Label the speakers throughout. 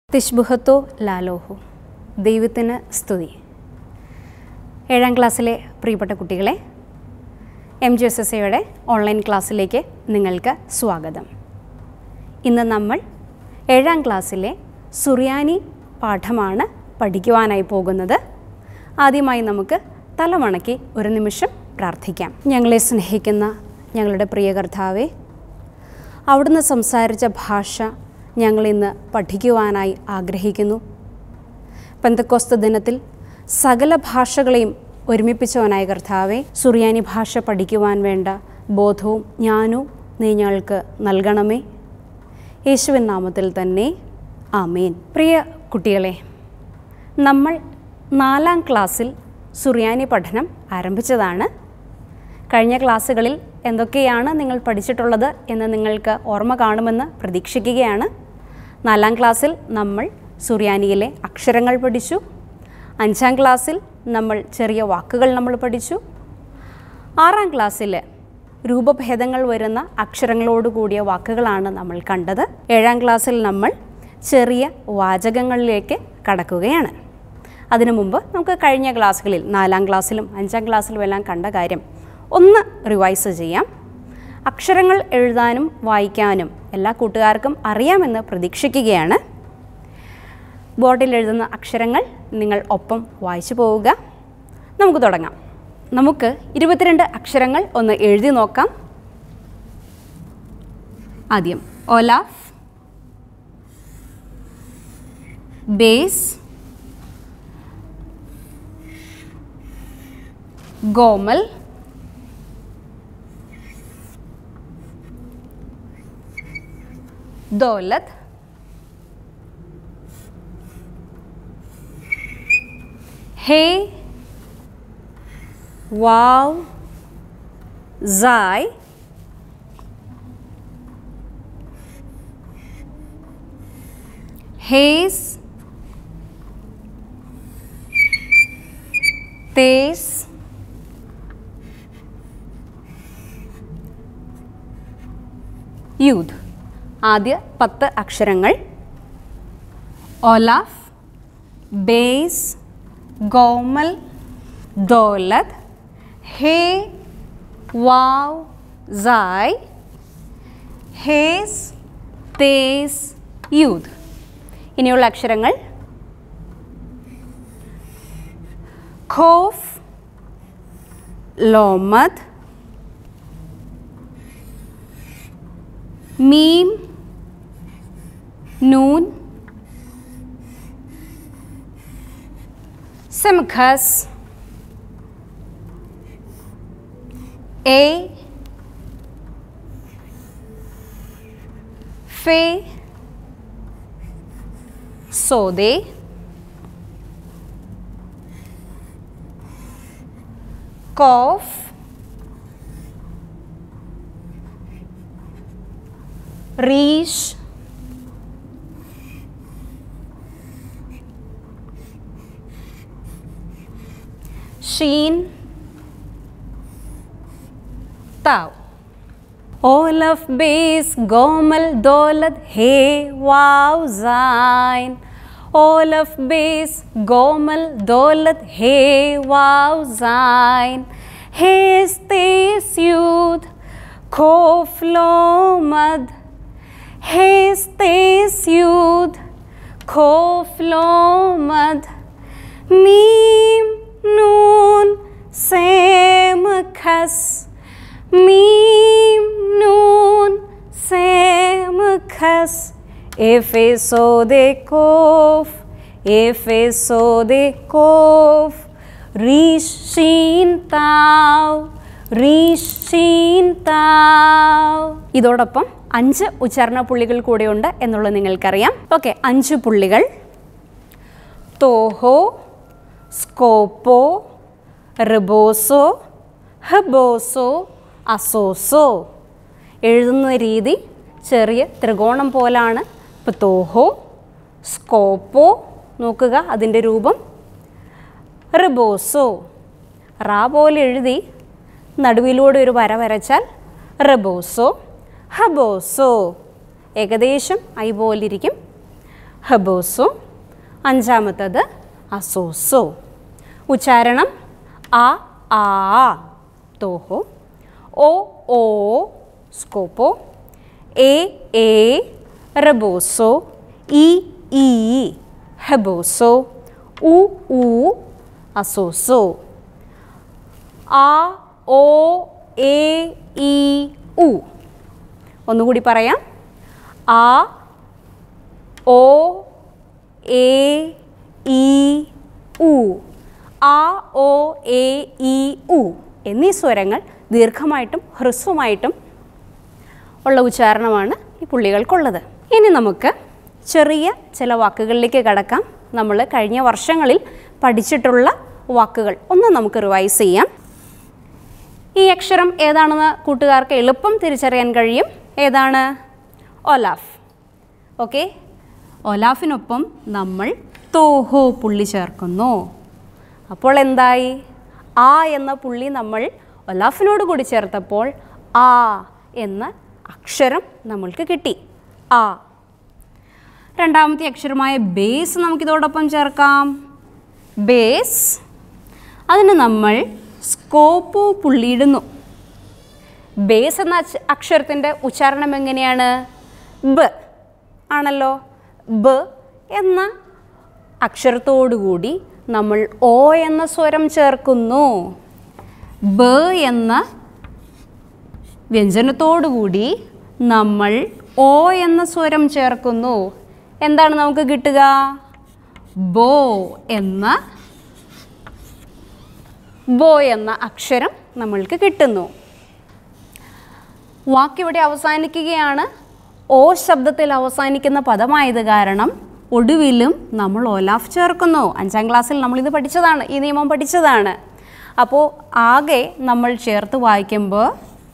Speaker 1: തിഷ്ബുഹത്തോ ലാലോഹു ദൈവത്തിന് സ്തുതി ഏഴാം ക്ലാസ്സിലെ പ്രിയപ്പെട്ട കുട്ടികളെ എം ജി എസ് എസ് എയുടെ ഓൺലൈൻ ക്ലാസ്സിലേക്ക് നിങ്ങൾക്ക് സ്വാഗതം ഇന്ന് നമ്മൾ ഏഴാം ക്ലാസ്സിലെ സുറിയാനി പാഠമാണ് പഠിക്കുവാനായി പോകുന്നത് ആദ്യമായി നമുക്ക് തലമണക്കി ഒരു നിമിഷം പ്രാർത്ഥിക്കാം ഞങ്ങളെ സ്നേഹിക്കുന്ന ഞങ്ങളുടെ പ്രിയ കർത്താവേ അവിടുന്ന് സംസാരിച്ച ഭാഷ ഞങ്ങളിന്ന് പഠിക്കുവാനായി ആഗ്രഹിക്കുന്നു പെന്തക്കോസ്ത ദിനത്തിൽ സകല ഭാഷകളെയും ഒരുമിപ്പിച്ചവനായ കർത്താവെ സുറിയാനി ഭാഷ പഠിക്കുവാൻ വേണ്ട ബോധവും ജ്ഞാനവും നീ ഞങ്ങൾക്ക് നൽകണമേ യേശുവിൻ നാമത്തിൽ തന്നെ ആമേൻ പ്രിയ കുട്ടികളെ നമ്മൾ നാലാം ക്ലാസ്സിൽ സുറിയാനി പഠനം ആരംഭിച്ചതാണ് കഴിഞ്ഞ ക്ലാസ്സുകളിൽ എന്തൊക്കെയാണ് നിങ്ങൾ പഠിച്ചിട്ടുള്ളത് എന്ന് നിങ്ങൾക്ക് ഓർമ്മ കാണുമെന്ന് പ്രതീക്ഷിക്കുകയാണ് നാലാം ക്ലാസ്സിൽ നമ്മൾ സുറിയാനിയിലെ അക്ഷരങ്ങൾ പഠിച്ചു അഞ്ചാം ക്ലാസ്സിൽ നമ്മൾ ചെറിയ വാക്കുകൾ നമ്മൾ പഠിച്ചു ആറാം ക്ലാസ്സിൽ രൂപഭേദങ്ങൾ വരുന്ന അക്ഷരങ്ങളോട് കൂടിയ വാക്കുകളാണ് നമ്മൾ കണ്ടത് ഏഴാം ക്ലാസ്സിൽ നമ്മൾ ചെറിയ വാചകങ്ങളിലേക്ക് കടക്കുകയാണ് അതിനു മുമ്പ് നമുക്ക് കഴിഞ്ഞ ക്ലാസ്സുകളിൽ നാലാം ക്ലാസ്സിലും അഞ്ചാം ക്ലാസ്സിലും എല്ലാം കണ്ട കാര്യം ഒന്ന് റിവൈസ് ചെയ്യാം അക്ഷരങ്ങൾ എഴുതാനും വായിക്കാനും എല്ലാ കൂട്ടുകാർക്കും അറിയാമെന്ന് പ്രതീക്ഷിക്കുകയാണ് ബോർഡിൽ എഴുതുന്ന അക്ഷരങ്ങൾ നിങ്ങൾ ഒപ്പം വായിച്ചു പോവുക നമുക്ക് തുടങ്ങാം നമുക്ക് ഇരുപത്തിരണ്ട് അക്ഷരങ്ങൾ ഒന്ന് എഴുതി നോക്കാം ആദ്യം ഒലാഫ് ബേസ് ഗോമൽ ദൗലത്ത് ഹേ വാവ് സായ് ഹേസ് തേസ് യൂത്ത് ആദ്യ പത്ത് അക്ഷരങ്ങൾ ഒലാഫ് ബേസ് ഗോമൽ ദോലത് ഹേ വാവ് സായ് ഹേസ് തേസ് യൂത്ത് ഇനിയുള്ള അക്ഷരങ്ങൾ ഖോഫ് ലോമത് മീം നൂൻ Simchas A Fe Sode Cough Rish Sheen, Tau. Olaf, Base, Gomal, Dolad, Hey, Wow, Zain. Olaf, Base, Gomal, Dolad, Hey, Wow, Zain. Hes, Tes, Yud, Kof, Lomad. Hes, Tes, Yud, Kof, Lomad. Mim, nun sem khas mim nun sem khas efe so de kof efe so de kof rish shin tau rish shin tau ഇതോടൊപ്പം അഞ്ച് ഉച്ചാരണ പുള്ളികൾ കൂടെയുണ്ട് എന്നുള്ളത് നിങ്ങൾക്കറിയാം okay അഞ്ച് പുള്ളികൾ തോഹോ സ്കോപ്പോ റിബോസോ ഹബോസോ അസോസോ എഴുതുന്ന രീതി ചെറിയ ത്രികോണം പോലാണ് ഇപ്പോൾ തോഹോ സ്കോപ്പോ നോക്കുക അതിൻ്റെ രൂപം റിബോസോ റാ പോലെ എഴുതി നടുവിലൂടെ ഒരു വര വരച്ചാൽ റിബോസോ ഹബോസോ ഏകദേശം ഐ പോലിരിക്കും ഹബോസോ അഞ്ചാമത്തത് അസോസോ ഉച്ചാരണം ആ ആ തോഹോ ഓ ഓ സ്കോപ്പോ എ എ റബോസോ ഇ ഈ ഹബോസോ ഉ ഊ അസോസോ ആ ഓ എ ഇ ഉ ഒന്നുകൂടി പറയാം ആ ഓ എ ഇ ഉ ആ ഓ എ ഇ ഉ എന്നീ സ്വരങ്ങൾ ദീർഘമായിട്ടും ഹ്രസ്വമായിട്ടും ഉള്ള ഉച്ചാരണമാണ് ഈ പുള്ളികൾക്കുള്ളത് ഇനി നമുക്ക് ചെറിയ ചില വാക്കുകളിലേക്ക് കടക്കാം നമ്മൾ കഴിഞ്ഞ വർഷങ്ങളിൽ പഠിച്ചിട്ടുള്ള വാക്കുകൾ ഒന്ന് നമുക്ക് റിവൈസ് ചെയ്യാം ഈ അക്ഷരം ഏതാണെന്ന് കൂട്ടുകാർക്ക് എളുപ്പം തിരിച്ചറിയാൻ കഴിയും ഏതാണ് ഒലാഫ് ഓക്കെ ഒലാഫിനൊപ്പം നമ്മൾ തോഹോ പുള്ളി ചേർക്കുന്നു അപ്പോൾ എന്തായി ആ എന്ന പുള്ളി നമ്മൾ ഒലാഫിനോട് കൂടി ചേർത്തപ്പോൾ ആ എന്ന അക്ഷരം നമ്മൾക്ക് കിട്ടി ആ രണ്ടാമത്തെ അക്ഷരമായ ബേസ് നമുക്കിതോടൊപ്പം ചേർക്കാം ബേസ് അതിന് നമ്മൾ സ്കോപ്പോ പുള്ളിയിടുന്നു ബേസ് എന്ന അക്ഷ- അക്ഷരത്തിൻ്റെ ഉച്ചാരണം എങ്ങനെയാണ് ബ് ആണല്ലോ ബ് എന്ന അക്ഷരത്തോടുകൂടി നമ്മൾ ഓ എന്ന സ്വരം ചേർക്കുന്നു ബ എന്ന വ്യഞ്ജനത്തോടുകൂടി നമ്മൾ ഓ എന്ന സ്വരം ചേർക്കുന്നു എന്താണ് നമുക്ക് കിട്ടുക ബോ എന്ന ബോ എന്ന അക്ഷരം നമ്മൾക്ക് കിട്ടുന്നു വാക്കിവിടെ അവസാനിക്കുകയാണ് ഓ ശബ്ദത്തിൽ അവസാനിക്കുന്ന പദമായത് കാരണം ഒടുവിലും നമ്മൾ ഓലാഫ് ചേർക്കുന്നു അഞ്ചാം ക്ലാസ്സിൽ നമ്മളിത് പഠിച്ചതാണ് ഈ നിയമം പഠിച്ചതാണ് അപ്പോൾ ആകെ നമ്മൾ ചേർത്ത് വായിക്കുമ്പോൾ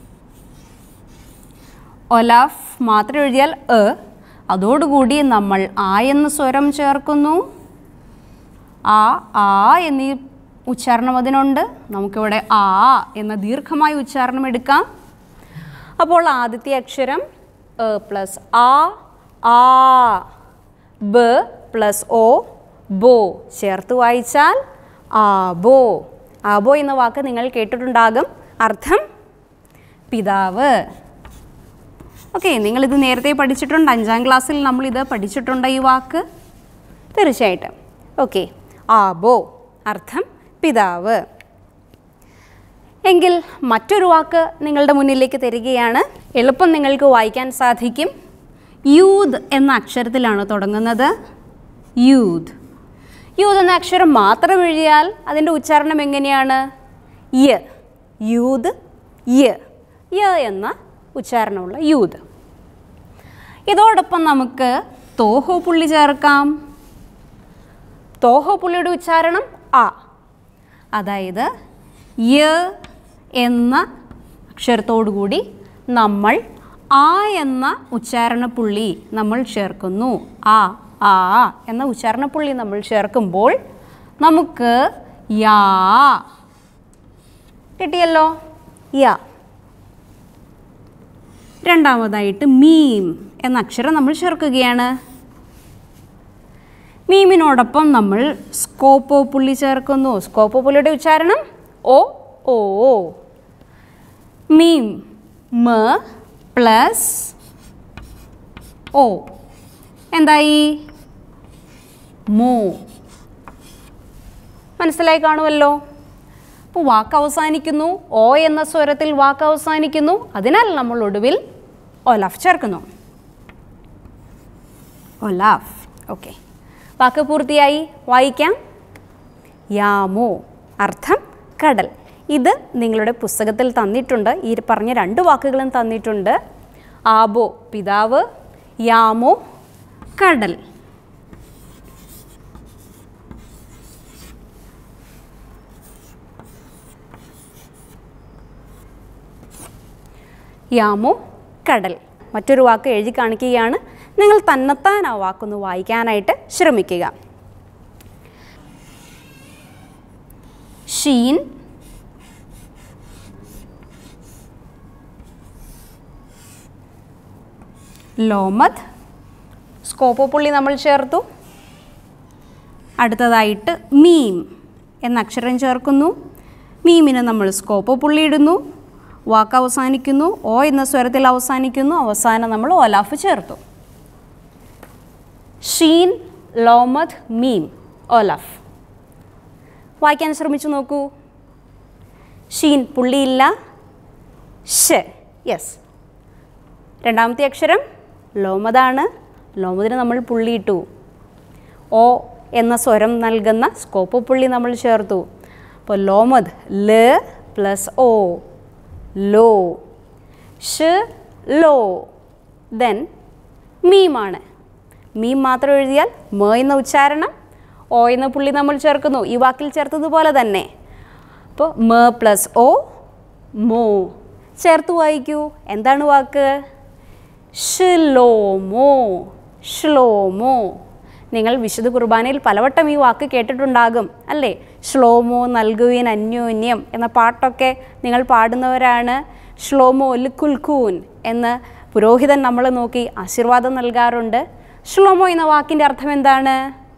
Speaker 1: ഒലാഫ് മാത്രം എഴുതിയാൽ എ അതോടുകൂടി നമ്മൾ ആ എന്ന സ്വരം ചേർക്കുന്നു ആ ആ എന്നീ ഉച്ചാരണം അതിനുണ്ട് നമുക്കിവിടെ ആ എന്ന ദീർഘമായ ഉച്ചാരണം എടുക്കാം അപ്പോൾ ആദ്യത്തെ അക്ഷരം എ പ്ലസ് ആ ആ ബ പ്ലസ് ഒ ബോ ചേർത്ത് വായിച്ചാൽ ആബോ ആബോ എന്ന വാക്ക് നിങ്ങൾ കേട്ടിട്ടുണ്ടാകും അർത്ഥം പിതാവ് ഓക്കെ നിങ്ങളിത് നേരത്തെ പഠിച്ചിട്ടുണ്ട് അഞ്ചാം ക്ലാസ്സിൽ നമ്മളിത് പഠിച്ചിട്ടുണ്ട് ഈ വാക്ക് തീർച്ചയായിട്ടും ഓക്കെ ആബോ അർത്ഥം പിതാവ് എങ്കിൽ മറ്റൊരു വാക്ക് നിങ്ങളുടെ മുന്നിലേക്ക് തരികയാണ് എളുപ്പം നിങ്ങൾക്ക് വായിക്കാൻ സാധിക്കും യൂത് എന്ന അക്ഷരത്തിലാണ് തുടങ്ങുന്നത് യൂത് യൂത് എന്ന അക്ഷരം മാത്രം എഴുതിയാൽ അതിൻ്റെ ഉച്ചാരണം എങ്ങനെയാണ് യ യൂത് യ യ എന്ന ഉച്ചാരണമുള്ള യൂത് ഇതോടൊപ്പം നമുക്ക് തോഹോ പുള്ളി ചേർക്കാം തോഹോ പുള്ളിയുടെ ഉച്ചാരണം ആ അതായത് യ എന്ന അക്ഷരത്തോടുകൂടി നമ്മൾ ആ എന്ന ഉച്ചാരണപ്പുള്ളി നമ്മൾ ചേർക്കുന്നു ആ ആ എന്ന ഉച്ചാരണപ്പുള്ളി നമ്മൾ ചേർക്കുമ്പോൾ നമുക്ക് യാ കിട്ടിയല്ലോ യാ രണ്ടാമതായിട്ട് മീം എന്ന അക്ഷരം നമ്മൾ ചേർക്കുകയാണ് മീമിനോടൊപ്പം നമ്മൾ സ്കോപ്പോ പുള്ളി ചേർക്കുന്നു സ്കോപ്പോ പുള്ളിയുടെ ഉച്ചാരണം ഓ ഓ മീം മ പ്ലസ് ഓ എന്തായി മോ മനസ്സിലായി കാണുമല്ലോ അപ്പോൾ വാക്ക് അവസാനിക്കുന്നു ഓ എന്ന സ്വരത്തിൽ വാക്ക് അവസാനിക്കുന്നു അതിനാൽ നമ്മൾ ഒടുവിൽ ഒലാഫ് ചേർക്കുന്നു ഒലാഫ് ഓക്കെ വാക്ക് പൂർത്തിയായി വായിക്കാം യാമോ അർത്ഥം കടൽ ഇത് നിങ്ങളുടെ പുസ്തകത്തിൽ തന്നിട്ടുണ്ട് ഈ പറഞ്ഞ രണ്ട് വാക്കുകളും തന്നിട്ടുണ്ട് ആബോ പിതാവ് യാമോ കടൽ യാമോ കടൽ മറ്റൊരു വാക്ക് എഴുതി കാണിക്കുകയാണ് നിങ്ങൾ തന്നെത്താൻ ആ വാക്കൊന്ന് വായിക്കാനായിട്ട് ശ്രമിക്കുക ഷീൻ ലോമത് സ്കോപ്പോ പുള്ളി നമ്മൾ ചേർത്തു അടുത്തതായിട്ട് മീം എന്ന അക്ഷരം ചേർക്കുന്നു മീമിന് നമ്മൾ സ്കോപ്പോ പുള്ളി ഇടുന്നു വാക്ക് അവസാനിക്കുന്നു ഓ എന്ന സ്വരത്തിൽ അവസാനിക്കുന്നു അവസാനം നമ്മൾ ഓലാഫ് ചേർത്തു ഷീൻ ലോമത് മീം ഓലാഫ് വായിക്കാൻ ശ്രമിച്ചു നോക്കൂ ഷീൻ പുള്ളിയില്ല ഷ് യെസ് രണ്ടാമത്തെ അക്ഷരം ലോമതാണ് ലോമതിന് നമ്മൾ പുള്ളിയിട്ടു ഓ എന്ന സ്വരം നൽകുന്ന സ്കോപ്പ് പുള്ളി നമ്മൾ ചേർത്തു അപ്പോൾ ലോമത് ല് പ്ലസ് ഓ ലോ ഷ് ലോ ദെൻ മീമാണ് മീം മാത്രം എഴുതിയാൽ മ എന്ന ഉച്ചാരണം ഓ എന്ന പുള്ളി നമ്മൾ ചേർക്കുന്നു ഈ വാക്കിൽ ചേർത്തതുപോലെ തന്നെ അപ്പോൾ മ പ്ലസ് ഓ മോ ചേർത്ത് വായിക്കൂ എന്താണ് വാക്ക് ഷിലോമോ ഷ്ലോമോ നിങ്ങൾ വിശുദ്ധ കുർബാനയിൽ പലവട്ടം ഈ വാക്ക് കേട്ടിട്ടുണ്ടാകും അല്ലേ ശ്ലോമോ നൽകുവിൻ അന്യോന്യം എന്ന പാട്ടൊക്കെ നിങ്ങൾ പാടുന്നവരാണ് ശ്ലോമോ ലുക്കുൽക്കൂൻ എന്ന് പുരോഹിതൻ നമ്മൾ നോക്കി ആശീർവാദം നൽകാറുണ്ട് ശ്ലോമോ എന്ന വാക്കിൻ്റെ അർത്ഥം എന്താണ്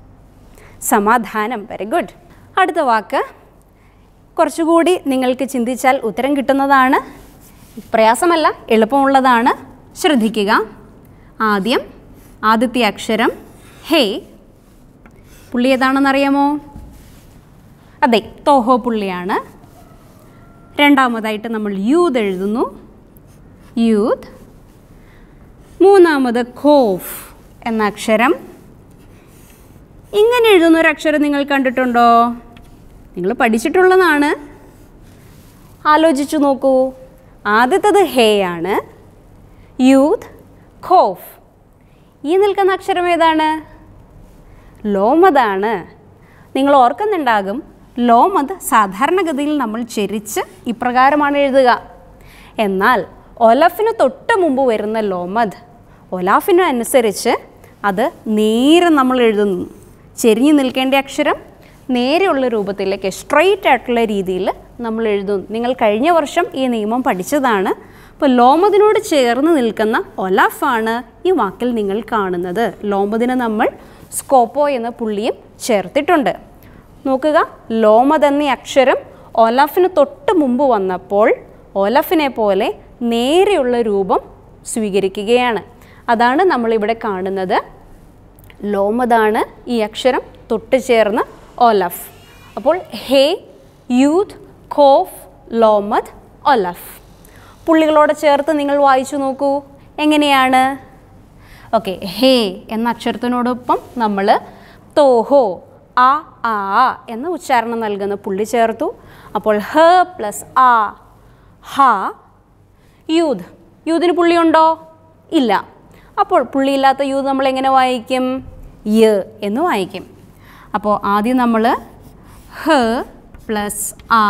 Speaker 1: സമാധാനം വെരി ഗുഡ് അടുത്ത വാക്ക് കുറച്ചുകൂടി നിങ്ങൾക്ക് ചിന്തിച്ചാൽ ഉത്തരം കിട്ടുന്നതാണ് പ്രയാസമല്ല എളുപ്പമുള്ളതാണ് ശ്രദ്ധിക്കുക ആദ്യം ആദ്യത്തെ അക്ഷരം ഹേ പുള്ളി ഏതാണെന്നറിയാമോ അതെ തോഹോ പുള്ളിയാണ് രണ്ടാമതായിട്ട് നമ്മൾ യൂത് എഴുതുന്നു യൂത് മൂന്നാമത് ഖോഫ് എന്ന അക്ഷരം ഇങ്ങനെ എഴുതുന്ന ഒരു അക്ഷരം നിങ്ങൾ കണ്ടിട്ടുണ്ടോ നിങ്ങൾ പഠിച്ചിട്ടുള്ളതാണ് ആലോചിച്ചു നോക്കൂ ആദ്യത്തത് ഹേ ആണ് യൂത്ത് ഖോഫ് ഈ നിൽക്കുന്ന അക്ഷരം ഏതാണ് ലോമതാണ് നിങ്ങൾ ഓർക്കുന്നുണ്ടാകും ലോമത് സാധാരണഗതിയിൽ നമ്മൾ ചെരിച്ച് ഇപ്രകാരമാണ് എഴുതുക എന്നാൽ ഒലഫിന് തൊട്ട് മുമ്പ് വരുന്ന ലോമത് ഒലാഫിന് അനുസരിച്ച് അത് നേരെ നമ്മൾ എഴുതുന്നു ചെരിഞ്ഞു നിൽക്കേണ്ട അക്ഷരം നേരെയുള്ള രൂപത്തിലേക്ക് സ്ട്രെയിറ്റ് ആയിട്ടുള്ള രീതിയിൽ നമ്മൾ എഴുതുന്നു നിങ്ങൾ കഴിഞ്ഞ വർഷം ഈ നിയമം പഠിച്ചതാണ് അപ്പോൾ ലോമതിനോട് ചേർന്ന് നിൽക്കുന്ന ഒലാഫാണ് ഈ വാക്കിൽ നിങ്ങൾ കാണുന്നത് ലോമതിന് നമ്മൾ സ്കോപ്പോ എന്ന പുള്ളിയും ചേർത്തിട്ടുണ്ട് നോക്കുക ലോമത് എന്ന അക്ഷരം ഒലഫിന് തൊട്ട് മുമ്പ് വന്നപ്പോൾ ഒലഫിനെ പോലെ നേരെയുള്ള രൂപം സ്വീകരിക്കുകയാണ് അതാണ് നമ്മളിവിടെ കാണുന്നത് ലോമതാണ് ഈ അക്ഷരം തൊട്ട് ചേർന്ന് ഒലഫ് അപ്പോൾ ഹേ യൂത്ത് ഖോഫ് ലോമത് ഒലഫ് പുള്ളികളോട് ചേർത്ത് നിങ്ങൾ വായിച്ചു നോക്കൂ എങ്ങനെയാണ് ഓക്കെ ഹേ എന്ന അക്ഷരത്തിനോടൊപ്പം നമ്മൾ തോഹോ ആ ആ എന്ന ഉച്ചാരണം നൽകുന്ന പുള്ളി ചേർത്തു അപ്പോൾ ഹ പ്ലസ് ആ ഹ യൂത് യൂതിന് പുള്ളിയുണ്ടോ ഇല്ല അപ്പോൾ പുള്ളിയില്ലാത്ത യൂത് നമ്മൾ എങ്ങനെ വായിക്കും യ എന്ന് വായിക്കും അപ്പോൾ ആദ്യം നമ്മൾ ഹ പ്ലസ് ആ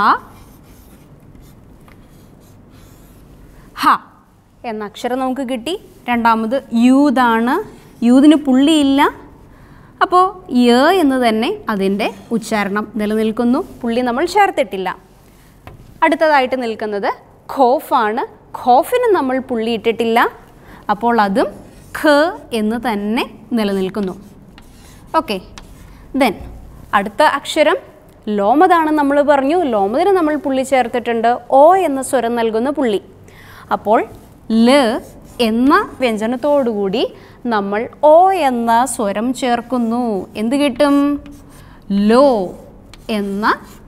Speaker 1: ഹ എന്ന അക്ഷരം നമുക്ക് കിട്ടി രണ്ടാമത് യൂതാണ് യൂതിന് പുള്ളിയില്ല അപ്പോൾ യ എന്ന് തന്നെ അതിൻ്റെ ഉച്ചാരണം നിലനിൽക്കുന്നു പുള്ളി നമ്മൾ ചേർത്തിട്ടില്ല അടുത്തതായിട്ട് നിൽക്കുന്നത് ഖോഫാണ് ഖോഫിന് നമ്മൾ പുള്ളി ഇട്ടിട്ടില്ല അപ്പോൾ അതും ഖ എന്ന് തന്നെ നിലനിൽക്കുന്നു ഓക്കെ ദെൻ അടുത്ത അക്ഷരം ലോമതാണെന്ന് നമ്മൾ പറഞ്ഞു ലോമതിന് നമ്മൾ പുള്ളി ചേർത്തിട്ടുണ്ട് ഓ എന്ന സ്വരം നൽകുന്ന പുള്ളി അപ്പോൾ ല എന്ന വ്യഞ്ജനത്തോടുകൂടി നമ്മൾ ഓ എന്ന സ്വരം ചേർക്കുന്നു എന്ത് കിട്ടും ലോ എന്ന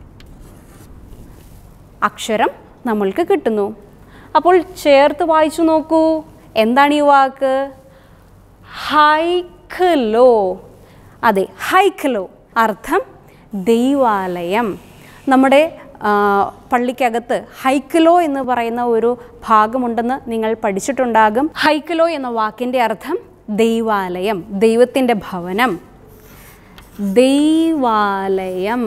Speaker 1: അക്ഷരം നമ്മൾക്ക് കിട്ടുന്നു അപ്പോൾ ചേർത്ത് വായിച്ചു നോക്കൂ എന്താണ് ഈ വാക്ക് ഹൈഖലോ അതെ ഹൈഖലോ അർത്ഥം ദൈവാലയം നമ്മുടെ ആ, പള്ളിക്കകത്ത് ഹൈക്കലോ എന്ന് പറയുന്ന ഒരു ഭാഗമുണ്ടെന്ന് നിങ്ങൾ പഠിച്ചിട്ടുണ്ടാകും ഹൈക്കലോ എന്ന വാക്കിൻ്റെ അർത്ഥം ദൈവാലയം ദൈവത്തിൻ്റെ ഭവനം ദൈവാലയം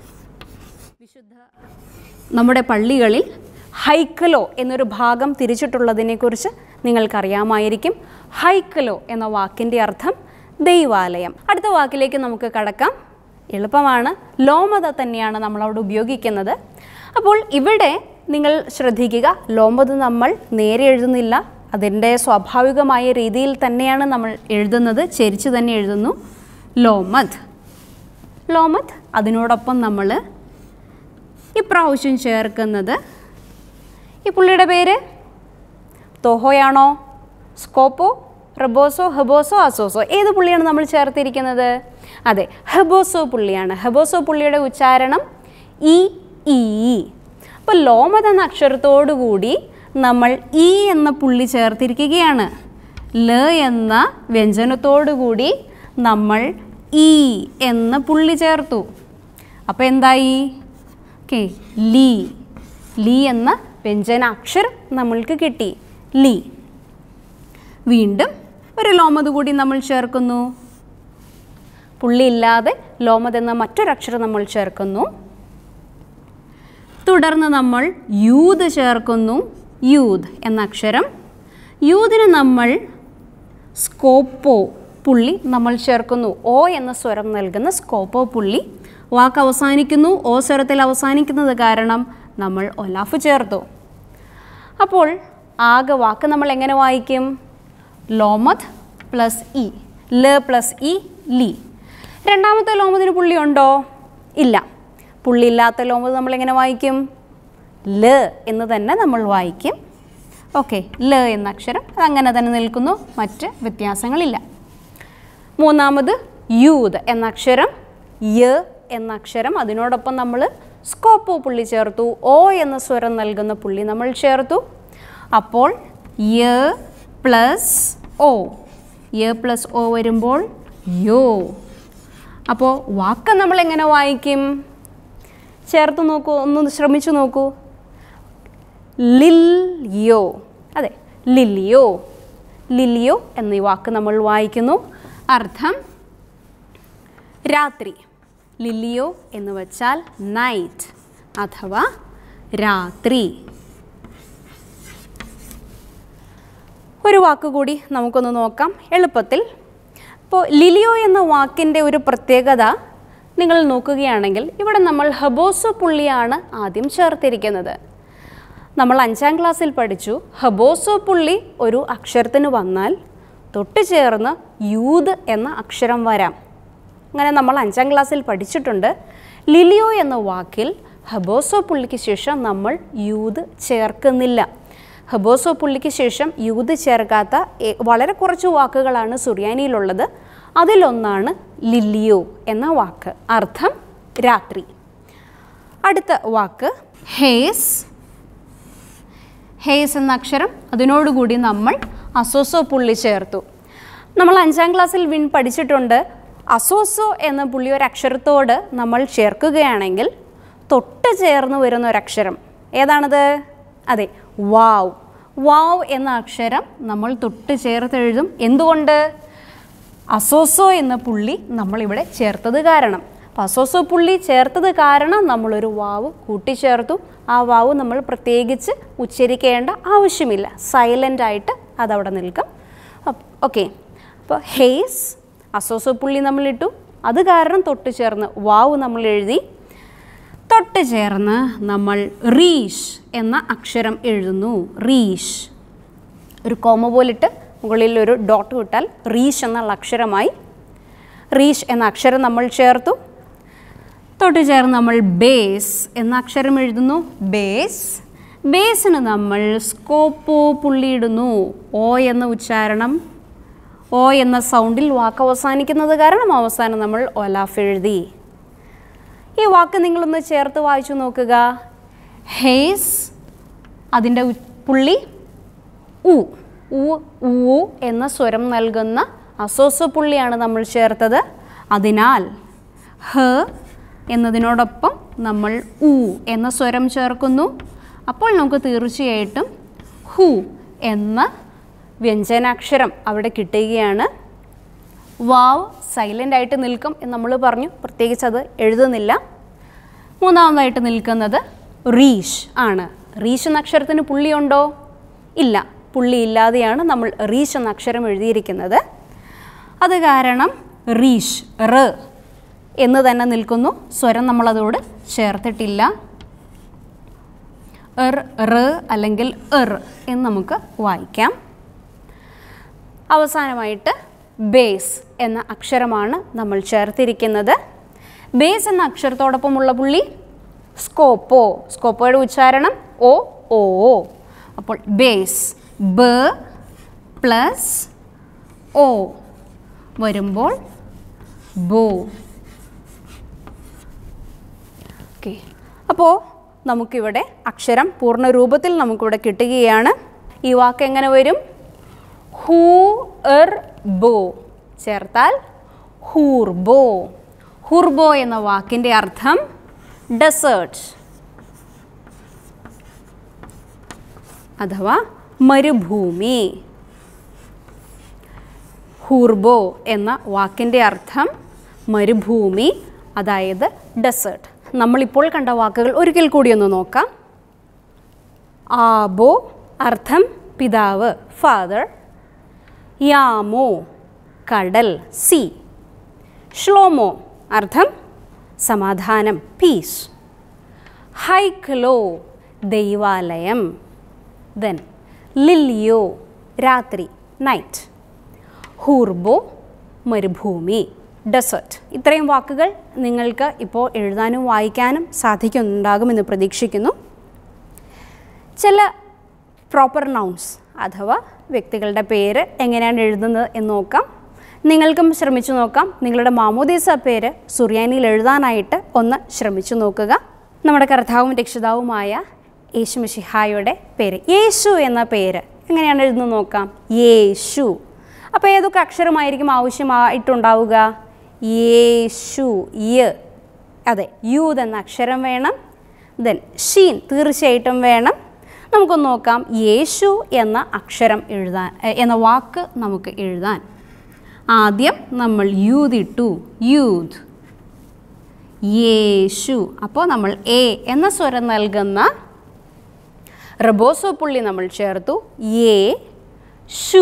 Speaker 1: നമ്മുടെ പള്ളികളിൽ ഹൈക്കലോ എന്നൊരു ഭാഗം തിരിച്ചിട്ടുള്ളതിനെക്കുറിച്ച് നിങ്ങൾക്കറിയാമായിരിക്കും ഹൈക്കലോ എന്ന വാക്കിൻ്റെ അർത്ഥം ദൈവാലയം അടുത്ത വാക്കിലേക്ക് നമുക്ക് കടക്കാം എളുപ്പമാണ് ലോമത തന്നെയാണ് നമ്മളവിടെ ഉപയോഗിക്കുന്നത് അപ്പോൾ ഇവിടെ നിങ്ങൾ ശ്രദ്ധിക്കുക ലോമത് നമ്മൾ നേരെ എഴുതുന്നില്ല അതിൻ്റെ സ്വാഭാവികമായ രീതിയിൽ തന്നെയാണ് നമ്മൾ എഴുതുന്നത് ചെരിച്ച് തന്നെ എഴുതുന്നു ലോമത് ലോമത് അതിനോടൊപ്പം നമ്മൾ ഇപ്രാവശ്യം ചേർക്കുന്നത് ഈ പുള്ളിയുടെ പേര് തോഹോയാണോ സ്കോപ്പോ റബോസോ ഹെബോസോ അസോസോ ഏത് പുള്ളിയാണ് നമ്മൾ ചേർത്തിരിക്കുന്നത് അതെ ഹെബോസോ പുള്ളിയാണ് ഹെബോസോ പുള്ളിയുടെ ഉച്ചാരണം ഇ ഈ അപ്പോൾ ലോമത് എന്ന അക്ഷരത്തോടു കൂടി നമ്മൾ ഇ എന്ന പുള്ളി ചേർത്തിരിക്കുകയാണ് ല എന്ന വ്യഞ്ജനത്തോടു കൂടി നമ്മൾ ഇ എന്ന പുള്ളി ചേർത്തു അപ്പോൾ എന്തായി ഓക്കെ ലീ ലീ എന്ന വ്യഞ്ജനാക്ഷരം നമ്മൾക്ക് കിട്ടി ലീ വീണ്ടും ഒരു ലോമത് കൂടി നമ്മൾ ചേർക്കുന്നു പുള്ളിയില്ലാതെ ലോമത് എന്ന മറ്റൊരക്ഷരം നമ്മൾ ചേർക്കുന്നു തുടർന്ന് നമ്മൾ യൂത് ചേർക്കുന്നു യൂത് എന്ന അക്ഷരം യൂതിന് നമ്മൾ സ്കോപ്പോ പുള്ളി നമ്മൾ ചേർക്കുന്നു ഓ എന്ന സ്വരം നൽകുന്ന സ്കോപ്പോ പുള്ളി വാക്ക് അവസാനിക്കുന്നു ഓ സ്വരത്തിൽ അവസാനിക്കുന്നത് കാരണം നമ്മൾ ഒലാഫ് ചേർത്തു അപ്പോൾ ആകെ വാക്ക് നമ്മൾ എങ്ങനെ വായിക്കും ലോമത് പ്ലസ് ഇ ല പ്ലസ് ഇ ലി രണ്ടാമത്തെ ലോമതിന് പുള്ളി ഉണ്ടോ ഇല്ല പുള്ളി ഇല്ലാത്ത ലോമത് നമ്മൾ എങ്ങനെ വായിക്കും ല എന്ന് തന്നെ നമ്മൾ വായിക്കും ഓക്കെ ല എന്ന അക്ഷരം അതങ്ങനെ തന്നെ നിൽക്കുന്നു മറ്റ് വ്യത്യാസങ്ങളില്ല മൂന്നാമത് യൂത് എന്ന അക്ഷരം യ എന്ന അക്ഷരം അതിനോടൊപ്പം നമ്മൾ സ്കോപ്പോ പുള്ളി ചേർത്തു ഓ എന്ന സ്വരം നൽകുന്ന പുള്ളി നമ്മൾ ചേർത്തു അപ്പോൾ യ പ്ലസ് ഓ യ പ്ലസ് ഓ വരുമ്പോൾ യോ അപ്പോൾ വാക്ക് നമ്മൾ എങ്ങനെ വായിക്കും ചേർത്ത് നോക്കൂ ഒന്ന് ശ്രമിച്ചു നോക്കൂ ലില്യോ അതെ ലില്ലിയോ ലില്ലിയോ എന്നീ വാക്ക് നമ്മൾ വായിക്കുന്നു അർത്ഥം രാത്രി ലില്ലിയോ എന്ന് വച്ചാൽ നൈറ്റ് അഥവാ രാത്രി ഒരു വാക്ക് കൂടി നമുക്കൊന്ന് നോക്കാം എളുപ്പത്തിൽ ഇപ്പോൾ ലിലിയോ എന്ന വാക്കിൻ്റെ ഒരു പ്രത്യേകത നിങ്ങൾ നോക്കുകയാണെങ്കിൽ ഇവിടെ നമ്മൾ ഹബോസോ പുള്ളിയാണ് ആദ്യം ചേർത്തിരിക്കുന്നത് നമ്മൾ അഞ്ചാം ക്ലാസ്സിൽ പഠിച്ചു ഹബോസോ പുള്ളി ഒരു അക്ഷരത്തിന് വന്നാൽ തൊട്ട് ചേർന്ന് യൂത് എന്ന അക്ഷരം വരാം അങ്ങനെ നമ്മൾ അഞ്ചാം ക്ലാസ്സിൽ പഠിച്ചിട്ടുണ്ട് ലിലിയോ എന്ന വാക്കിൽ ഹബോസോ പുള്ളിക്ക് ശേഷം നമ്മൾ യൂത് ചേർക്കുന്നില്ല ഹബോസോ പുള്ളിക്ക് ശേഷം യൂത് ചേർക്കാത്ത എ- വളരെ കുറച്ച് വാക്കുകളാണ് സുറിയാനിയിലുള്ളത് അതിലൊന്നാണ് ലില്ലിയോ എന്ന വാക്ക് അർത്ഥം രാത്രി അടുത്ത വാക്ക് ഹേസ് ഹേസ് എന്ന അക്ഷരം അതിനോടുകൂടി നമ്മൾ അസോസോ പുള്ളി ചേർത്തു നമ്മൾ അഞ്ചാം ക്ലാസ്സിൽ വിൻ പഠിച്ചിട്ടുണ്ട് അസോസോ എന്ന പുള്ളി ഒരു അക്ഷരത്തോട് നമ്മൾ ചേർക്കുകയാണെങ്കിൽ തൊട്ട് ചേർന്ന് വരുന്ന ഒരക്ഷരം ഏതാണത് അതെ വാവ് വാവ് എന്ന അക്ഷരം നമ്മൾ തൊട്ട് ചേർത്ത് എഴുതും എന്തുകൊണ്ട് അസോസോ എന്ന പുള്ളി നമ്മളിവിടെ ചേർത്തത് കാരണം അപ്പം അസോസോ പുള്ളി ചേർത്തത് കാരണം നമ്മളൊരു വാവ് കൂട്ടിച്ചേർത്തു ആ വാവ് നമ്മൾ പ്രത്യേകിച്ച് ഉച്ചരിക്കേണ്ട ആവശ്യമില്ല സൈലൻ്റ് ആയിട്ട് അതവിടെ നിൽക്കും ഓക്കെ അപ്പോൾ ഹേസ് അസോസോ പുള്ളി നമ്മളിട്ടു അത് കാരണം തൊട്ട് ചേർന്ന് വാവ് നമ്മൾ എഴുതി തൊട്ട് ചേർന്ന് നമ്മൾ റീഷ് എന്ന അക്ഷരം എഴുതുന്നു റീഷ് ഒരു കോമ പോലിട്ട് മുകളിൽ ഒരു ഡോട്ട് വിട്ടാൽ റീഷ് എന്നുള്ള അക്ഷരമായി റീഷ് എന്ന അക്ഷരം നമ്മൾ ചേർത്തു തൊട്ട് ചേർന്ന് നമ്മൾ ബേസ് എന്ന അക്ഷരം എഴുതുന്നു ബേസ് ബേസിന് നമ്മൾ സ്കോപ്പോ പുള്ളിയിടുന്നു ഓ എന്ന ഉച്ചാരണം ഓ എന്ന സൗണ്ടിൽ വാക്ക് അവസാനിക്കുന്നത് കാരണം അവസാനം നമ്മൾ ഒലാഫ് എഴുതി ഈ വാക്ക് നിങ്ങളൊന്ന് ചേർത്ത് വായിച്ചു നോക്കുക ഹേസ് അതിൻ്റെ ഉ- പുള്ളി ഉ ഉ ഊ എന്ന സ്വരം നൽകുന്ന അസോസ പുള്ളിയാണ് നമ്മൾ ചേർത്തത് അതിനാൽ ഹ എന്നതിനോടൊപ്പം നമ്മൾ ഉ എന്ന സ്വരം ചേർക്കുന്നു അപ്പോൾ നമുക്ക് തീർച്ചയായിട്ടും ഹു എന്ന വ്യഞ്ജനാക്ഷരം അവിടെ കിട്ടുകയാണ് വാവ് സൈലൻ്റ് ആയിട്ട് നിൽക്കും എന്ന് നമ്മൾ പറഞ്ഞു പ്രത്യേകിച്ച് അത് എഴുതുന്നില്ല മൂന്നാമതായിട്ട് നിൽക്കുന്നത് റീഷ് ആണ് റീഷ് എന്ന അക്ഷരത്തിന് പുള്ളിയുണ്ടോ ഇല്ല പുള്ളി ഇല്ലാതെയാണ് നമ്മൾ റീഷ് എന്ന അക്ഷരം എഴുതിയിരിക്കുന്നത് അത് കാരണം റീഷ് റ് എന്ന് തന്നെ നിൽക്കുന്നു സ്വരം നമ്മളതോട് ചേർത്തിട്ടില്ല എർ റ് അല്ലെങ്കിൽ എർ എന്ന് നമുക്ക് വായിക്കാം അവസാനമായിട്ട് ബേസ് എന്ന അക്ഷരമാണ് നമ്മൾ ചേർത്തിരിക്കുന്നത് ബേസ് എന്ന അക്ഷരത്തോടൊപ്പമുള്ള പുള്ളി സ്കോപ്പോ സ്കോപ്പോയുടെ ഉച്ചാരണം ഒ ഓ അപ്പോൾ ബേസ് ബ പ്ലസ് ഓ വരുമ്പോൾ ബോ ഓക്കെ അപ്പോൾ നമുക്കിവിടെ അക്ഷരം പൂർണ്ണ രൂപത്തിൽ നമുക്കിവിടെ കിട്ടുകയാണ് ഈ വാക്ക് എങ്ങനെ വരും ഹൂ എർ ബോ ചേർത്താൽ ഹൂർബോ ഹൂർബോ എന്ന വാക്കിൻ്റെ അർത്ഥം ഡെസേർട്ട് അഥവാ മരുഭൂമി ഹൂർബോ എന്ന വാക്കിൻ്റെ അർത്ഥം മരുഭൂമി അതായത് ഡെസേർട്ട് നമ്മളിപ്പോൾ കണ്ട വാക്കുകൾ ഒരിക്കൽ കൂടി ഒന്ന് നോക്കാം ആബോ അർത്ഥം പിതാവ് ഫാദർ യാമോ കടൽ സി ഷ്ലോമോ അർത്ഥം സമാധാനം പീസ് ഹൈക്ലോ ദൈവാലയം ദെൻ ലില്ലിയോ രാത്രി നൈറ്റ് ഹൂർബോ മരുഭൂമി ഡെസേർട്ട് ഇത്രയും വാക്കുകൾ നിങ്ങൾക്ക് ഇപ്പോൾ എഴുതാനും വായിക്കാനും സാധിക്കുന്നുണ്ടാകുമെന്ന് പ്രതീക്ഷിക്കുന്നു ചില പ്രോപ്പർ നൗൺസ് അഥവാ വ്യക്തികളുടെ പേര് എങ്ങനെയാണ് എഴുതുന്നത് എന്ന് നോക്കാം നിങ്ങൾക്കും ശ്രമിച്ചു നോക്കാം നിങ്ങളുടെ മാമോദീസ പേര് സുറിയാനിയിൽ എഴുതാനായിട്ട് ഒന്ന് ശ്രമിച്ചു നോക്കുക നമ്മുടെ കർത്താവും രക്ഷിതാവുമായ യേശു മിഷിഹായുടെ പേര് യേശു എന്ന പേര് എങ്ങനെയാണ് എഴുതുന്നത് നോക്കാം യേശു അപ്പോൾ ഏതൊക്കെ അക്ഷരമായിരിക്കും ആവശ്യമായിട്ടുണ്ടാവുക യേശു യ അതെ യൂത് എന്ന അക്ഷരം വേണം ദെൻ ഷീൻ തീർച്ചയായിട്ടും വേണം നമുക്കൊന്ന് നോക്കാം യേശു എന്ന അക്ഷരം എഴുതാൻ എ, എന്ന വാക്ക് നമുക്ക് എഴുതാൻ ആദ്യം നമ്മൾ യൂത് ഇട്ടു യൂത് യേശു അപ്പോൾ നമ്മൾ എ എന്ന സ്വരം നൽകുന്ന റബോസോ പുള്ളി നമ്മൾ ചേർത്തു യേ ഷൂ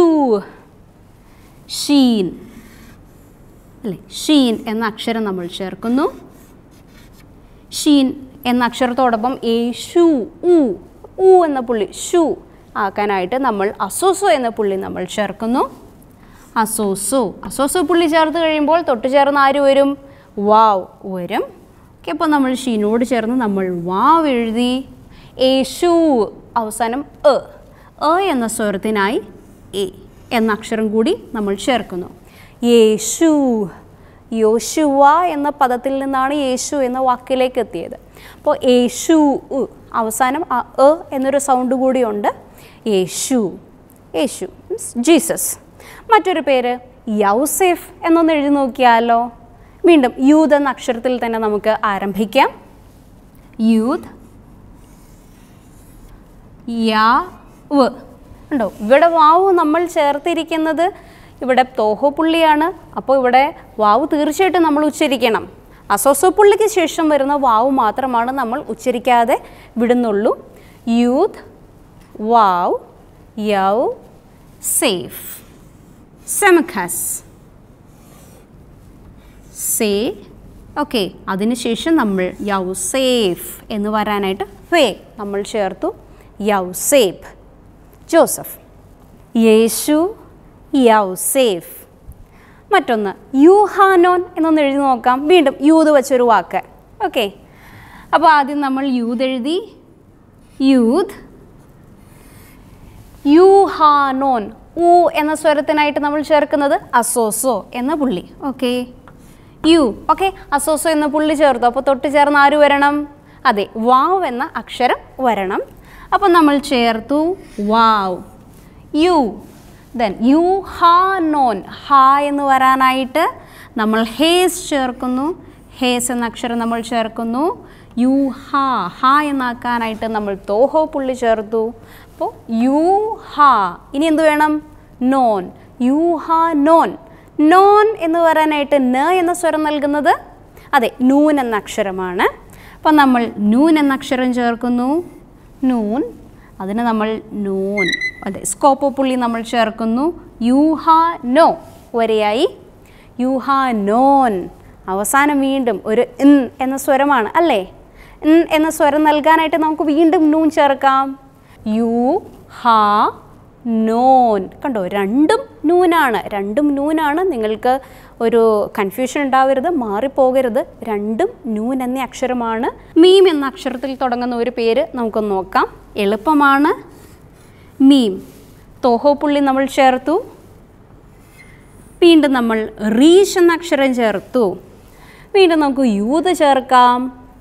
Speaker 1: ഷീൻ അല്ലേ ഷീൻ എന്ന അക്ഷരം നമ്മൾ ചേർക്കുന്നു ഷീൻ എന്ന അക്ഷരത്തോടൊപ്പം ഏ ഷു ഉ ഉ എന്ന പുള്ളി ഷു ആക്കാനായിട്ട് നമ്മൾ അസോസോ എന്ന പുള്ളി നമ്മൾ ചേർക്കുന്നു അസോസോ അസോസോ പുള്ളി ചേർത്ത് കഴിയുമ്പോൾ തൊട്ട് ചേർന്ന് ആര് വരും വാവ് വരും ഓക്കെ അപ്പോൾ നമ്മൾ ഷീനോട് ചേർന്ന് നമ്മൾ വാവ് എഴുതി യേശു അവസാനം എ എ എന്ന സ്വരത്തിനായി എ എന്ന അക്ഷരം കൂടി നമ്മൾ ചേർക്കുന്നു യേശു യോശുവ എന്ന പദത്തിൽ നിന്നാണ് യേശു എന്ന വാക്കിലേക്ക് എത്തിയത് അപ്പോൾ യേശു ഉ. അവസാനം ആ എ എന്നൊരു സൗണ്ട് കൂടിയുണ്ട് യേശു യേശു മീൻസ് ജീസസ് മറ്റൊരു പേര് യൗസേഫ് എന്നൊന്ന് എഴുതി നോക്കിയാലോ വീണ്ടും യൂത് എന്ന അക്ഷരത്തിൽ തന്നെ നമുക്ക് ആരംഭിക്കാം യൂത് യാവ് ഉണ്ടോ ഇവിടെ വാവ് നമ്മൾ ചേർത്തിരിക്കുന്നത് ഇവിടെ തോഹോ പുള്ളിയാണ് അപ്പോൾ ഇവിടെ വാവ് തീർച്ചയായിട്ടും നമ്മൾ ഉച്ചരിക്കണം അസോസോ പുള്ളിക്ക് ശേഷം വരുന്ന വാവ് മാത്രമാണ് നമ്മൾ ഉച്ചരിക്കാതെ വിടുന്നുള്ളൂ യൂത്ത് വാവ് യൗ സേഫ് സെമഖസ് സേ ഓക്കെ അതിനുശേഷം നമ്മൾ യൗസേഫ് എന്ന് വരാനായിട്ട് ഫേ നമ്മൾ ചേർത്തു യൗസേഫ് ജോസഫ് യേശു യൗസേഫ് മറ്റൊന്ന് യൂഹാനോൻ എന്നൊന്ന് എഴുതി നോക്കാം വീണ്ടും യൂത് വെച്ചൊരു വാക്ക് ഓക്കെ അപ്പോൾ ആദ്യം നമ്മൾ യൂത് എഴുതി യൂത് യൂഹാനോൻ ഊ എന്ന സ്വരത്തിനായിട്ട് നമ്മൾ ചേർക്കുന്നത് അസോസോ എന്ന പുള്ളി ഓക്കെ യു ഓക്കെ അസോസോ എന്ന പുള്ളി ചേർത്തു അപ്പോൾ തൊട്ട് ചേർന്ന് ആര് വരണം അതെ വാവ് എന്ന അക്ഷരം വരണം അപ്പോൾ നമ്മൾ ചേർത്തു വാവ് യു ദെൻ യു ഹാ നോൻ ഹാ എന്ന് വരാനായിട്ട് നമ്മൾ ഹേസ് ചേർക്കുന്നു ഹേസ് എന്ന അക്ഷരം നമ്മൾ ചേർക്കുന്നു യു ഹാ ഹാ എന്നാക്കാനായിട്ട് നമ്മൾ തോഹോ പുള്ളി ചേർത്തു അപ്പോൾ യു ഹാ ഇനി എന്ത് വേണം നോൻ യു ഹാ നോൻ നോൻ എന്ന് വരാനായിട്ട് ന എന്ന സ്വരം നൽകുന്നത് അതെ നൂൻ എന്ന അക്ഷരമാണ് അപ്പം നമ്മൾ നൂൻ എന്ന അക്ഷരം ചേർക്കുന്നു നൂൻ അതിന് നമ്മൾ നൂൻ അതെ സ്കോപ്പോ പുള്ളി നമ്മൾ ചേർക്കുന്നു യൂഹ നോ വരെയായി യൂഹ നോൻ അവസാനം വീണ്ടും ഒരു ഇൻ എന്ന സ്വരമാണ് അല്ലേ ഇൻ എന്ന സ്വരം നൽകാനായിട്ട് നമുക്ക് വീണ്ടും നൂൻ ചേർക്കാം യു ഹ നോൻ കണ്ടോ രണ്ടും നൂനാണ് രണ്ടും നൂനാണ് നിങ്ങൾക്ക് ഒരു കൺഫ്യൂഷൻ ഉണ്ടാവരുത് മാറിപ്പോകരുത് രണ്ടും നൂൻ എന്ന അക്ഷരമാണ് മീം എന്ന അക്ഷരത്തിൽ തുടങ്ങുന്ന ഒരു പേര് നമുക്കൊന്ന് നോക്കാം എളുപ്പമാണ് മീം തോഹോ പുള്ളി നമ്മൾ ചേർത്തു വീണ്ടും നമ്മൾ റീഷ് എന്ന അക്ഷരം ചേർത്തു വീണ്ടും നമുക്ക് യൂത് ചേർക്കാം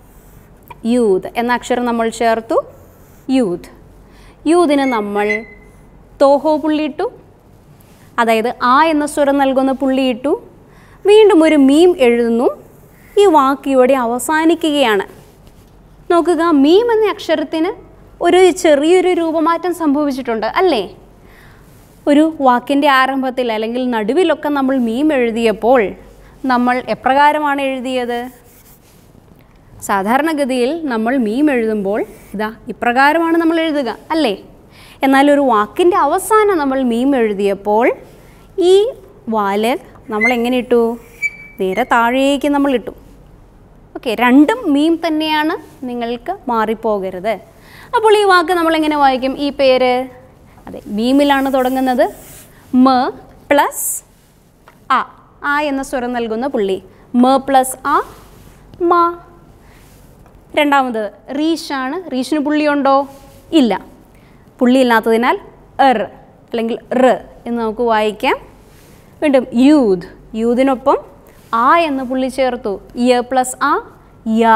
Speaker 1: യൂത് എന്ന അക്ഷരം നമ്മൾ ചേർത്തു യൂത് യൂതിന് നമ്മൾ തോഹോ പുള്ളിയിട്ടു അതായത് ആ എന്ന സ്വരം നൽകുന്ന പുള്ളിയിട്ടു വീണ്ടും ഒരു മീം എഴുതുന്നു ഈ വാക്ക് ഇവിടെ അവസാനിക്കുകയാണ് നോക്കുക മീം എന്ന അക്ഷരത്തിന് ഒരു ചെറിയൊരു രൂപമാറ്റം സംഭവിച്ചിട്ടുണ്ട് അല്ലേ ഒരു വാക്കിൻ്റെ ആരംഭത്തിൽ അല്ലെങ്കിൽ നടുവിലൊക്കെ നമ്മൾ മീം എഴുതിയപ്പോൾ നമ്മൾ എപ്രകാരമാണ് എഴുതിയത് സാധാരണഗതിയിൽ നമ്മൾ മീം എഴുതുമ്പോൾ ഇതാ ഇപ്രകാരമാണ് നമ്മൾ എഴുതുക അല്ലേ എന്നാൽ ഒരു വാക്കിൻ്റെ അവസാനം നമ്മൾ മീം എഴുതിയപ്പോൾ ഈ വാല് നമ്മൾ എങ്ങനെ ഇട്ടു നേരെ താഴേക്ക് നമ്മൾ ഇട്ടു ഓക്കെ രണ്ടും മീം തന്നെയാണ് നിങ്ങൾക്ക് മാറിപ്പോകരുത് അപ്പോൾ ഈ വാക്ക് നമ്മൾ എങ്ങനെ വായിക്കും ഈ പേര് അതെ മീമിലാണ് തുടങ്ങുന്നത് മ പ്ലസ് ആ ആ എന്ന സ്വരം നൽകുന്ന പുള്ളി മ പ്ലസ് ആ മ രണ്ടാമത് റീഷാണ് റീഷിന് പുള്ളിയുണ്ടോ ഇല്ല പുള്ളിയില്ലാത്തതിനാൽ എർ അല്ലെങ്കിൽ റ് എന്ന് നമുക്ക് വായിക്കാം വീണ്ടും യൂത് യൂതിനൊപ്പം ആ എന്ന പുള്ളി ചേർത്തു യ പ്ലസ് ആ യാ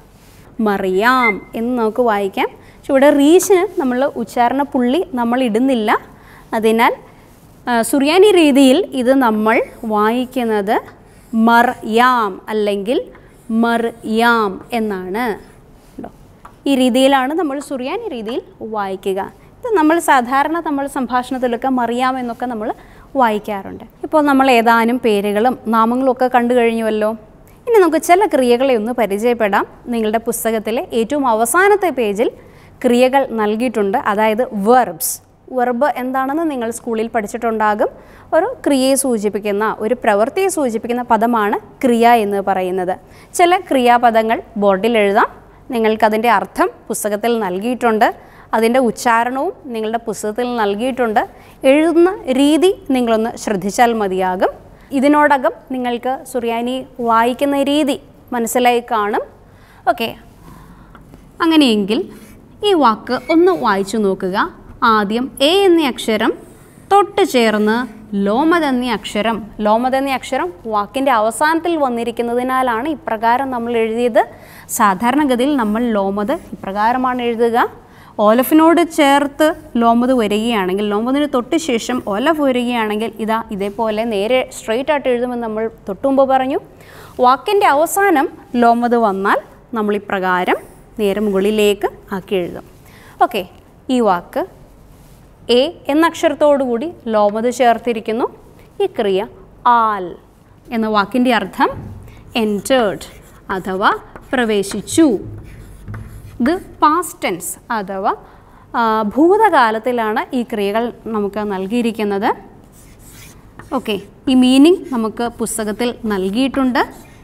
Speaker 1: മറിയാം എന്ന് നമുക്ക് വായിക്കാം പക്ഷെ ഇവിടെ റീഷിന് നമ്മൾ ഉച്ചാരണ പുള്ളി നമ്മൾ ഇടുന്നില്ല അതിനാൽ ആ, സുറിയാനി രീതിയിൽ ഇത് നമ്മൾ വായിക്കുന്നത് മർ യാം അല്ലെങ്കിൽ മർ യാം എന്നാണ് കേട്ടോ ഈ രീതിയിലാണ് നമ്മൾ സുറിയാനി രീതിയിൽ വായിക്കുക ഇത് നമ്മൾ സാധാരണ നമ്മൾ സംഭാഷണത്തിലൊക്കെ മറിയാം എന്നൊക്കെ നമ്മൾ വായിക്കാറുണ്ട് ഇപ്പോൾ നമ്മൾ ഏതാനും പേരുകളും നാമങ്ങളും ഒക്കെ കണ്ടു കഴിഞ്ഞുവല്ലോ ഇനി നമുക്ക് ചില ക്രിയകളെ ഒന്ന് പരിചയപ്പെടാം നിങ്ങളുടെ പുസ്തകത്തിലെ ഏറ്റവും അവസാനത്തെ പേജിൽ ക്രിയകൾ നൽകിയിട്ടുണ്ട് അതായത് വെർബ്സ് വെർബ് എന്താണെന്ന് നിങ്ങൾ സ്കൂളിൽ പഠിച്ചിട്ടുണ്ടാകും ഒരു ക്രിയയെ സൂചിപ്പിക്കുന്ന ഒരു പ്രവൃത്തിയെ സൂചിപ്പിക്കുന്ന പദമാണ് ക്രിയ എന്ന് പറയുന്നത് ചില ക്രിയാപദങ്ങൾ ബോർഡിൽ എഴുതാം നിങ്ങൾക്കതിൻ്റെ അർത്ഥം പുസ്തകത്തിൽ നൽകിയിട്ടുണ്ട് അതിൻ്റെ ഉച്ചാരണവും നിങ്ങളുടെ പുസ്തകത്തിൽ നൽകിയിട്ടുണ്ട് എഴുതുന്ന രീതി നിങ്ങളൊന്ന് ശ്രദ്ധിച്ചാൽ മതിയാകും ഇതിനോടകം നിങ്ങൾക്ക് സുറിയാനി വായിക്കുന്ന രീതി മനസ്സിലായി കാണും ഓക്കെ അങ്ങനെയെങ്കിൽ ഈ വാക്ക് ഒന്ന് വായിച്ചു നോക്കുക ആദ്യം എ എന്ന അക്ഷരം തൊട്ട് ചേർന്ന് ലോമത് എന്ന അക്ഷരം ലോമത് എന്ന അക്ഷരം വാക്കിൻ്റെ അവസാനത്തിൽ വന്നിരിക്കുന്നതിനാലാണ് ഇപ്രകാരം നമ്മൾ എഴുതിയത് സാധാരണഗതിയിൽ നമ്മൾ ലോമത് ഇപ്രകാരമാണ് എഴുതുക ഓലഫിനോട് ചേർത്ത് ലോമത് വരികയാണെങ്കിൽ ലോമതിന് തൊട്ട് ശേഷം ഓലഫ് വരികയാണെങ്കിൽ ഇതാ ഇതേപോലെ നേരെ സ്ട്രെയിറ്റ് ആയിട്ട് എഴുതുമെന്ന് നമ്മൾ തൊട്ടുമുമ്പ് പറഞ്ഞു വാക്കിൻ്റെ അവസാനം ലോമത് വന്നാൽ നമ്മൾ ഇപ്രകാരം നേരെ മുകളിലേക്ക് ആക്കി എഴുതും ഓക്കെ ഈ വാക്ക് എ എന്ന അക്ഷരത്തോടുകൂടി ലോമത് ചേർത്തിരിക്കുന്നു ഈ ക്രിയ ആൽ എന്ന വാക്കിൻ്റെ അർത്ഥം എൻറ്റേർഡ് അഥവാ പ്രവേശിച്ചു ഇത് പാസ്റ്റ് ടെൻസ് അഥവാ ആ, ഭൂതകാലത്തിലാണ് ഈ ക്രിയകൾ നമുക്ക് നൽകിയിരിക്കുന്നത് ഓക്കെ ഈ മീനിങ് നമുക്ക് പുസ്തകത്തിൽ നൽകിയിട്ടുണ്ട്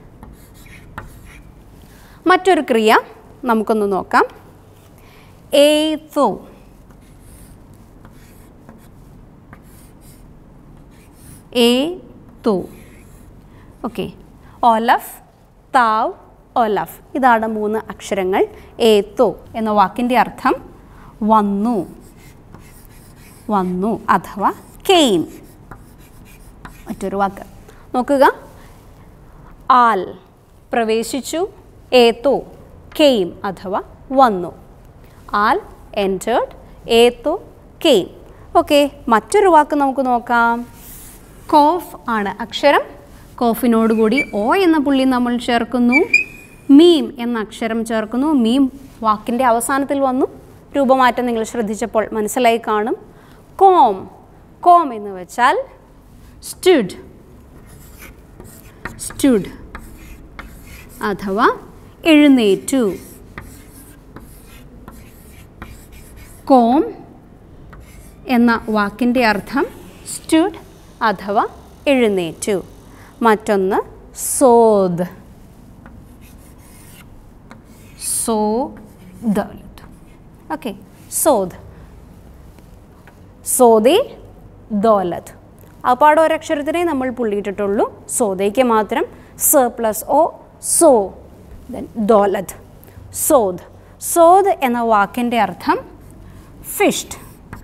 Speaker 1: മറ്റൊരു ക്രിയ നമുക്കൊന്ന് നോക്കാം ഏതോ എ തു ഓക്കെ ഓലഫ് താവ് ഓലഫ് ഇതാണ് മൂന്ന് അക്ഷരങ്ങൾ ഏത്തോ എന്ന വാക്കിൻ്റെ അർത്ഥം വന്നു വന്നു അഥവാ കെയിം മറ്റൊരു വാക്ക് നോക്കുക ആൽ പ്രവേശിച്ചു ഏത്തോ കെയിം അഥവാ വന്നു ആൽ എൻറ്റേർഡ് ഏത്തോ കെയിം ഓക്കെ മറ്റൊരു വാക്ക് നമുക്ക് നോക്കാം കോഫ് ആണ് അക്ഷരം കോഫിനോടുകൂടി ഓ എന്ന പുള്ളി നമ്മൾ ചേർക്കുന്നു മീം എന്ന അക്ഷരം ചേർക്കുന്നു മീം വാക്കിൻ്റെ അവസാനത്തിൽ വന്നു രൂപമാറ്റം നിങ്ങൾ ശ്രദ്ധിച്ചപ്പോൾ മനസ്സിലായി കാണും കോം കോം എന്ന് വെച്ചാൽ സ്റ്റുഡ് സ്റ്റുഡ് അഥവാ എഴുന്നേറ്റു കോം എന്ന വാക്കിൻ്റെ അർത്ഥം സ്റ്റുഡ് അഥവാ എഴുന്നേറ്റു മറ്റൊന്ന് സോദ് സോദ് ഓക്കെ സോദ് സോദി ദോലത്ത് അപ്പാട് ഒരക്ഷരത്തിനെ നമ്മൾ പുള്ളിയിട്ടിട്ടുള്ളൂ സോദയ്ക്ക് മാത്രം സ പ്ലസ് ഒ സോ ദെൻ ദോലത് സോദ് സോദ് എന്ന വാക്കിൻ്റെ അർത്ഥം ഫിഷ്ഡ്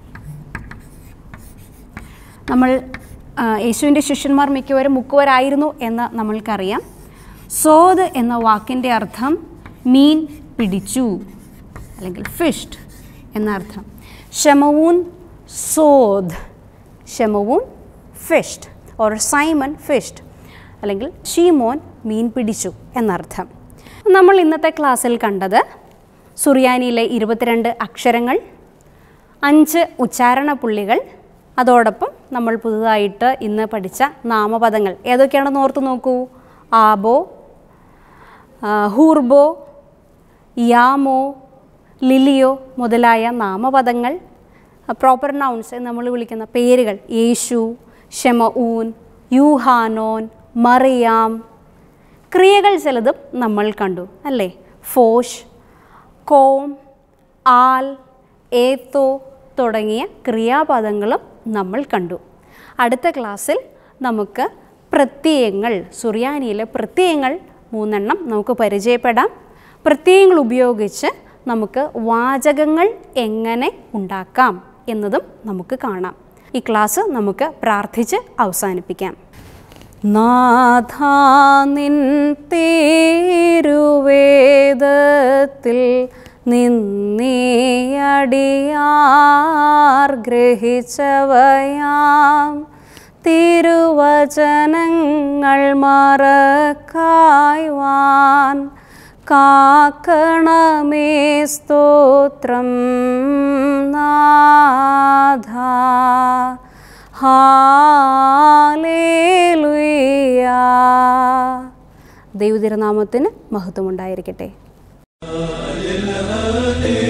Speaker 1: നമ്മൾ ആ, യേശുവിൻ്റെ ശിഷ്യന്മാർ മിക്കവരും മുക്കുവരായിരുന്നു എന്ന് നമ്മൾക്കറിയാം സോദ് എന്ന വാക്കിൻ്റെ അർത്ഥം മീൻ പിടിച്ചു അല്ലെങ്കിൽ ഫിഷ്ഡ് എന്ന അർത്ഥം ഷമവൂൻ സോദ് ഷമവൂൻ ഫിഷ്ഡ് ഓർ സൈമൺ ഫിഷ്ഡ് അല്ലെങ്കിൽ ഷീമോൻ മീൻ പിടിച്ചു എന്നർത്ഥം നമ്മൾ ഇന്നത്തെ ക്ലാസ്സിൽ കണ്ടത് സുറിയാനിയിലെ ഇരുപത്തിരണ്ട് അക്ഷരങ്ങൾ അഞ്ച് ഉച്ചാരണ പുള്ളികൾ അതോടൊപ്പം നമ്മൾ പുതുതായിട്ട് ഇന്ന് പഠിച്ച നാമപദങ്ങൾ ഏതൊക്കെയാണെന്ന് ഓർത്ത് നോക്കൂ ആബോ ആ, ഹൂർബോ യാമോ ലിലിയോ മുതലായ നാമപദങ്ങൾ പ്രോപ്പർ നൗൺസ് എന്ന് നമ്മൾ വിളിക്കുന്ന പേരുകൾ യേശു ഷെമഊൻ യൂഹാനോൻ മറിയാം ക്രിയകൾ ചിലതും നമ്മൾ കണ്ടു അല്ലേ ഫോഷ് കോം ആൽ ഏത്തോ തുടങ്ങിയ ക്രിയാപദങ്ങളും നമ്മൾ കണ്ടു അടുത്ത ക്ലാസ്സിൽ നമുക്ക് പ്രത്യയങ്ങൾ സുറിയാനിയിലെ പ്രത്യയങ്ങൾ മൂന്നെണ്ണം നമുക്ക് പരിചയപ്പെടാം പ്രത്യയങ്ങൾ ഉപയോഗിച്ച് നമുക്ക് വാചകങ്ങൾ എങ്ങനെ ഉണ്ടാക്കാം എന്നതും നമുക്ക് കാണാം ഈ ക്ലാസ് നമുക്ക് പ്രാർത്ഥിച്ച് അവസാനിപ്പിക്കാം നാഥാ നിൻ തേരുവേദത്തിൽ നിന്നീയടിയാർ ഗ്രഹിച്ചവയാം തിരുവചനങ്ങൾ മറക്കായ്വാൻ കാക്കണമേ സ്തോത്രം നാഥ ഹാലേലുയ്യ ദൈവതിരനാമത്തിന് മഹത്വമുണ്ടായിരിക്കട്ടെ
Speaker 2: ഹല്ലേലൂയ